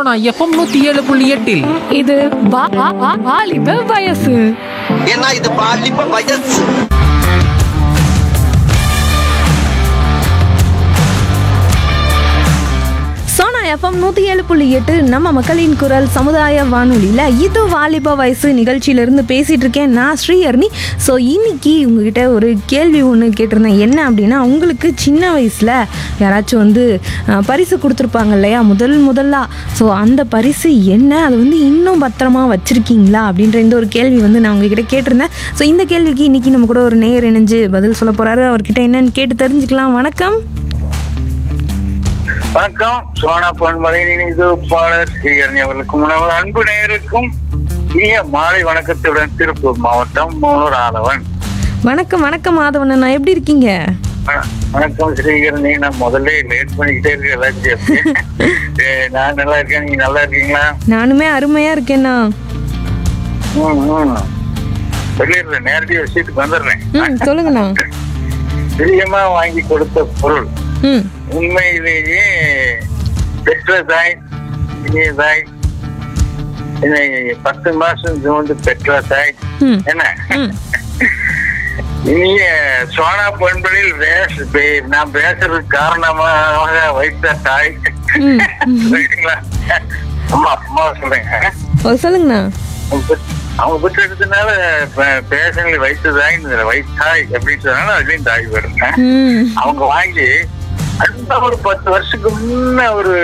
Sona FM நூத்தி ஏழு புள்ளி எட்டில் இது வா- வா- வா- வாலிப வயசு ஏன்னா இது பாலிப்ப வயசு சோனா எஃப்எம் நூற்றி ஏழு புள்ளி எட்டு நம்ம மக்களின் குரல் சமுதாய வானொலியில் இது வாலிப வயசு நிகழ்ச்சியிலேருந்து பேசிகிட்டு இருக்கேன் நான் ஸ்ரீஹர்னி ஸோ இன்னைக்கு உங்ககிட்ட ஒரு கேள்வி ஒன்று கேட்டிருந்தேன் என்ன அப்படின்னா உங்களுக்கு சின்ன வயசில் யாராச்சும் வந்து அஹ், பரிசு கொடுத்துருப்பாங்க இல்லையா முதல் முதலா ஸோ அந்த பரிசு என்ன அது வந்து இன்னும் பத்திரமா வச்சுருக்கீங்களா அப்படின்ற இந்த ஒரு கேள்வி வந்து நான் உங்ககிட்ட கேட்டிருந்தேன் ஸோ இந்த கேள்விக்கு இன்னைக்கு நம்ம கூட ஒரு நேயர் இணைஞ்சு பதில் சொல்ல போகிறாரு அவர்கிட்ட என்னன்னு கேட்டு தெரிஞ்சுக்கலாம் வணக்கம் வணக்கம் சோனா பொன்மலை நினைவு பாடர் ஸ்ரீகரணி அவர்களுக்கும் உணவு அன்பு நேயருக்கும் இனிய மாலை வணக்கத்துடன் திருப்பூர் மாவட்டம் மூணூர் ஆதவன் வணக்கம் வணக்கம் மாதவண்ணன் நான் எப்படி இருக்கீங்க வண- வணக்கம் ஸ்ரீகரணி நான் முதல்ல லேட் பண்ணிக்கிட்டே இருக்கேன் எல்லாத்தையும் ஏ, நான் நல்லா இருக்கேன் நீங்க நல்லா இருக்கீங்களா நானுமே அருமையா இருக்கேண்ணா ம், ம். சொல்லிடுறேன் நேரடியாக விஷயத்துக்கு வந்துடுறேன் ம் சொல்லுங்கண்ணா பிரியமா வாங்கி கொடுத்த பொருள் ம் உண்மையிலேயே பெற்ற தாய் இனிய தாய் என்னை பத்து மாசம் சுமந்து பெற்ற தாய் ம் என்ன ம் இனிய சோனா பண்பலில் பேச பே- நான் பேசுறதுக்கு காரணமாக வைத்த தாய் ம். சரிங்களா அம்மா அம்மா சொல்றேங்க ஓ சொல்லுங்கண்ணா அவங்க பெற்ற- அவங்க பெற்றெடுத்தனால பேசங்களை வைத்த தாய் வைத்தாய் அப்படின்னு சொன்னாலும் அதுலயும் தாய் வருங்க ம் அவங்க வாங்கி அந்த ஒரு பத்து வருஷத்துக்கு முன்ன ஒரு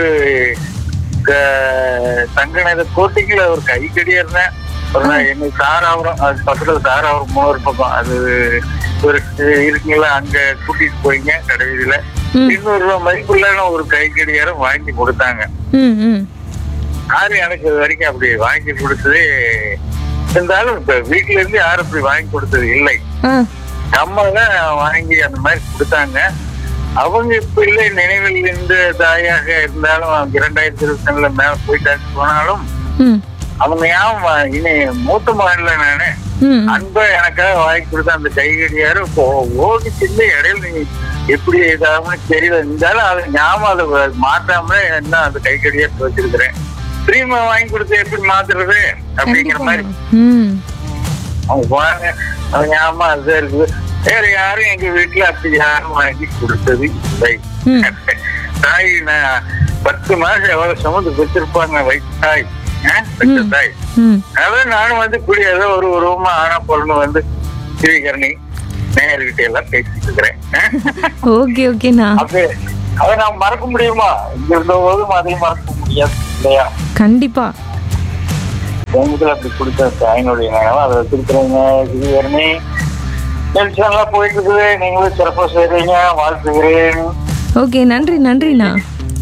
க- தங்க நகை கோட்டைக்குள்ள ஒரு கைக்கடியா இருந்தேன் ஒரு நாள் எங்க தாராபுரம் அது பக்கத்துல தாராபுரம் மூணு பக்கம் அது ஒரு இருக்குங்களா அங்க கூட்டிட்டு போயிங்க கடைவீதியில ம். இருநூறு ரூபாய் மதிப்புள்ளான ஒரு கைக்கடியாரம் வாங்கி கொடுத்தாங்க ம் ம் யாரு எனக்கு இது வரைக்கும் அப்படி வாங்கி கொடுத்தது இருந்தாலும் இப்ப வீட்டுல இருந்து யாரும் அப்படி வாங்கி கொடுத்தது இல்லை ஆ அம்மா தான் வாங்கி அந்த மாதிரி கொடுத்தாங்க அவங்க இப்ப இல்லை நினைவில் இருந்த தாயாக இருந்தாலும் அவங்க இரண்டாயிரத்தி இருபத்தி ரெண்டுல மேல போயிட்டாச்சு போனாலும் ம் அவங்க ஏன் இனி மூத்த மகன்ல நானு ம் அன்பா எனக்காக வாங்கி கொடுத்த அந்த கைகடியாரு இப்போ ஓடி சின்ன இடையில நீ எப்படி இதாகும்னு தெரியல இருந்தாலும் அதை ஞாபகம் அதை வ- மாத்தாமலே என்ன அந்த கைகடியார் வச்சிருக்கிறேன் திரும்ப வாங்கி கொடுத்து எப்படி மாத்துறது அப்படிங்கிற மாதிரி ம் அவங்க போனாங்க அவங்க ஆமா அதுதான் இருக்குது வேற யாரும் எங்க வீட்டுல அப்படி யாரும் வாங்கி கொடுத்தது இல்லை ம். தாய் நான் பத்து மாசம் எவ்வளவு சுமந்து வச்சிருப்பாங்க வயிற்று தாய் ஆ? பெற்ற தாய் ம் அதான் நானும் வந்து கூடிய ஏதோ ஒரு உருவமா ஆனா பொருள் வந்து ஸ்ரீகரணி நேயர்கிட்ட எல்லாம் பேசிட்டு இருக்கிறேன் ஆ? ஓகே ஓகேண்ணா அப்படி அதை நான் மறக்க முடியுமா இங்க இருந்த போதும் அதையும் மறக்க முடியாது இல்லையா கண்டிப்பா குடும்பத்துல அப்படி கொடுத்த தாயினுடைய நினைவு அதை வச்சிருக்கிறீங்க ஸ்ரீகரணி நிகழ்ச்சியெல்லாம் போயிட்டு இருக்குது நீங்களும் சிறப்பா செய்றீங்க வாழ்த்துகிறேன் ஓகே நன்றி நன்றிண்ணா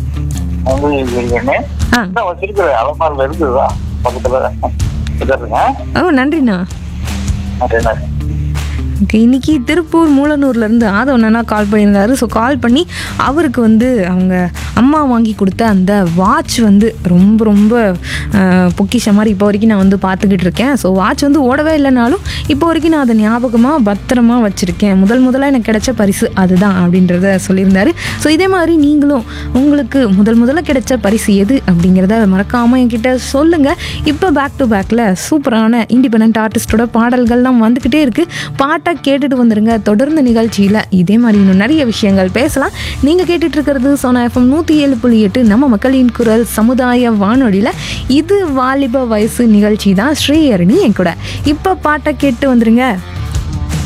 வந்து ஸ்ரீகரணி ஆ இன்னும் வச்சிருக்கிறேன் அலமாரில இருக்குதா பக்கத்துல வச்சிருங்க ஓ நன்றிண்ணா நன்றி நன்றி ஓகே இன்னைக்கு திருப்பூர் மூலனூர்லேருந்து ஆதவனா கால் பண்ணியிருந்தாரு ஸோ கால் பண்ணி அவருக்கு வந்து அவங்க அம்மா வாங்கி கொடுத்த அந்த வாட்ச் வந்து ரொம்ப ரொம்ப அஹ், பொக்கிஷ மாதிரி இப்போ வரைக்கும் நான் வந்து பார்த்துக்கிட்டு இருக்கேன் ஸோ வாட்ச் வந்து ஓடவே இல்லைனாலும் இப்போ வரைக்கும் நான் அதை ஞாபகமாக பத்திரமா வச்சுருக்கேன் முதல் முதலாக எனக்கு கிடைச்ச பரிசு அதுதான் அப்படின்றத சொல்லியிருந்தாரு ஸோ இதே மாதிரி நீங்களும் உங்களுக்கு முதல் முதல்ல கிடைச்ச பரிசு எது அப்படிங்கிறத மறக்காமல் என்கிட்ட சொல்லுங்கள் இப்போ பேக் டு பேக்கில் சூப்பரான இண்டிபெண்ட் ஆர்டிஸ்டோட பாடல்கள்லாம் வந்துக்கிட்டே இருக்குது பாட்டை கேட்டுட்டு வந்துருங்க தொடர்ந்து நிகழ்ச்சியில் இதே மாதிரி இன்னும் நிறைய விஷயங்கள் பேசலாம் நீங்கள் கேட்டுட்டு இருக்கிறது சோனா எஃப்எம் நூற்றி ஏழு புள்ளி எட்டு நம்ம மக்களின் குரல் சமுதாய வானொலியில் இது வாலிப வயசு நிகழ்ச்சி தான் ஸ்ரீஹரணி என் கூட இப்போ பாட்டை கேட்டு வந்துருங்க